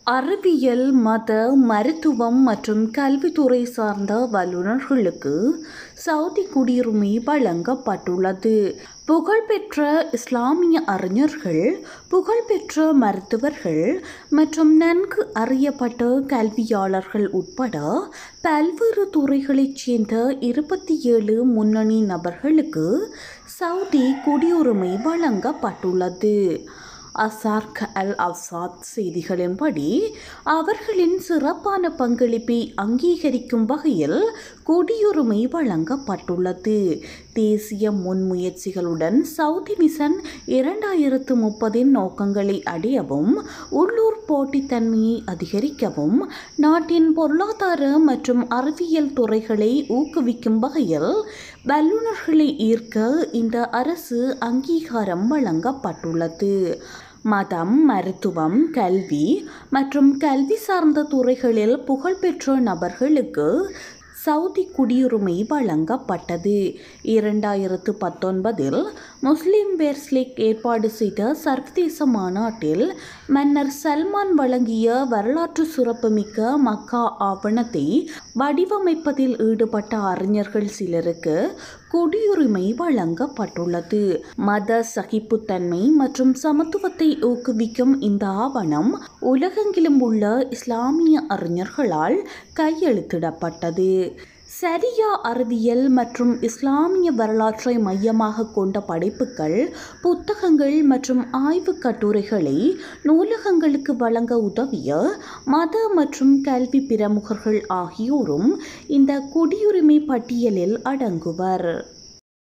அறிவியல் மத மருத்துவம் மற்றும் கல்வித்துறை சார்ந்த வல்லுநர்களுக்கு சவுதி குடியுரிமை வழங்கப்பட்டுள்ளது புகழ்பெற்ற இஸ்லாமிய அறிஞர்கள் புகழ்பெற்ற மருத்துவர்கள் மற்றும் நன்கு அறியப்பட்ட கல்வியாளர்கள் உட்பட பல்வேறு துறைகளைச் சேர்ந்த இருபத்தி ஏழு முன்னணி நபர்களுக்கு சவுதி குடியுரிமை வழங்கப்பட்டுள்ளது அசார்க் அல் அசாத் செய்திகளின்படி அவர்களின் சிறப்பான பங்களிப்பை அங்கீகரிக்கும் வகையில் குடியுரிமை வழங்கப்பட்டுள்ளது தேசிய முன்முயற்சிகளுடன் சவுதி மிஷன் இரண்டாயிரத்து முப்பதின் நோக்கங்களை அடையவும் உள்ளூர் போட்டித்தன்மையை அதிகரிக்கவும் நாட்டின் பொருளாதார மற்றும் அறிவியல் துறைகளை ஊக்குவிக்கும் வகையில் வல்லுநர்களை ஈர்க்க இந்த அரசு அங்கீகாரம் வழங்கப்பட்டுள்ளது மதம் மருத்துவம் கல்வி மற்றும் கல்வி சார்ந்த துறைகளில் புகழ்பெற்ற நபர்களுக்கு சவுதி குடியுரிமை வழங்கப்பட்டது இரண்டாயிரத்து பத்தொன்பதில் முஸ்லிம் வேர்ஸ் லீக் ஏற்பாடு செய்த சர்வதேச மாநாட்டில் மன்னர் சல்மான் வழங்கிய வரலாற்று சிறப்புமிக்க மக்கா ஆவணத்தை வடிவமைப்பதில் ஈடுபட்ட அறிஞர்கள் சிலருக்கு குடியுரிமை வழங்கப்பட்டுள்ளது மத சகிப்புத்தன்மை மற்றும் சமத்துவத்தை ஊக்குவிக்கும் இந்த ஆவணம் உலகெங்கிலும் உள்ள இஸ்லாமிய அறிஞர்களால் கையெழுத்திடப்பட்டது சரியா அறிவியல் மற்றும் இஸ்லாமிய வரலாற்றை மையமாக கொண்ட படைப்புகள் புத்தகங்கள் மற்றும் ஆய்வுக் கட்டுரைகளை நூலகங்களுக்கு வழங்க உதவிய மத மற்றும் கல்வி பிரமுகர்கள் ஆகியோரும் இந்த குடியுரிமை பட்டியலில் அடங்குவர்